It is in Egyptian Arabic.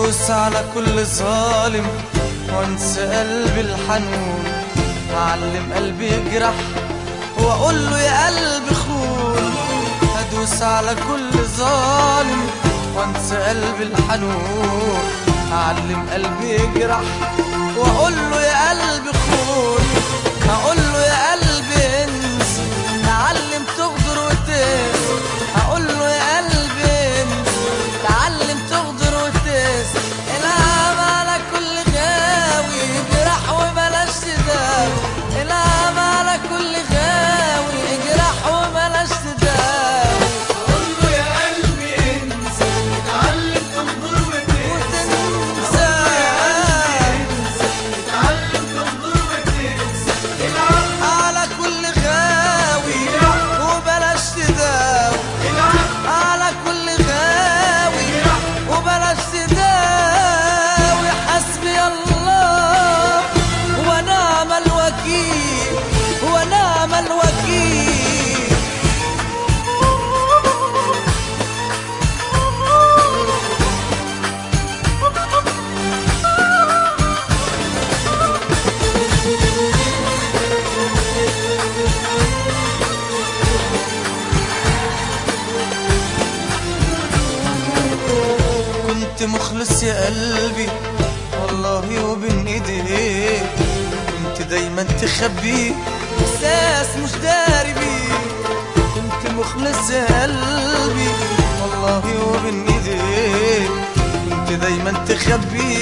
ادوس على كل ظالم وانسى قلبي الحنون اعلم قلبي يجرح واقول له يا قلبي خون ادوس على كل ظالم وانسى قلبي الحنون اعلم قلبي يجرح واقول له يا قلبي خون اقول له يا قلبي انسى تعلم تغدر وتنسى اقول له يا قلبي انسى تعلم تغدر وتنسى الهام على كل غاوي اجرح وبلاش تداوي الهام على كل غاوي اجرح وبلاش تداوي قول له يا قلبي انسى اتعلم تنظر وتنسى تنسى اتعلم تنظر وتنسى العب على كل غاوي وبلاش تداوي العب على كل غاوي وبلاش تداوي حسبي الله ونعم الوكيل ونعم الوكيل كنت مخلص يا قلبي والله وبين ايديك كنت دايما تخبي احساس مش داري بيه كنت مخلص يا قلبي والله وبين ايديك كنت دايما تخبي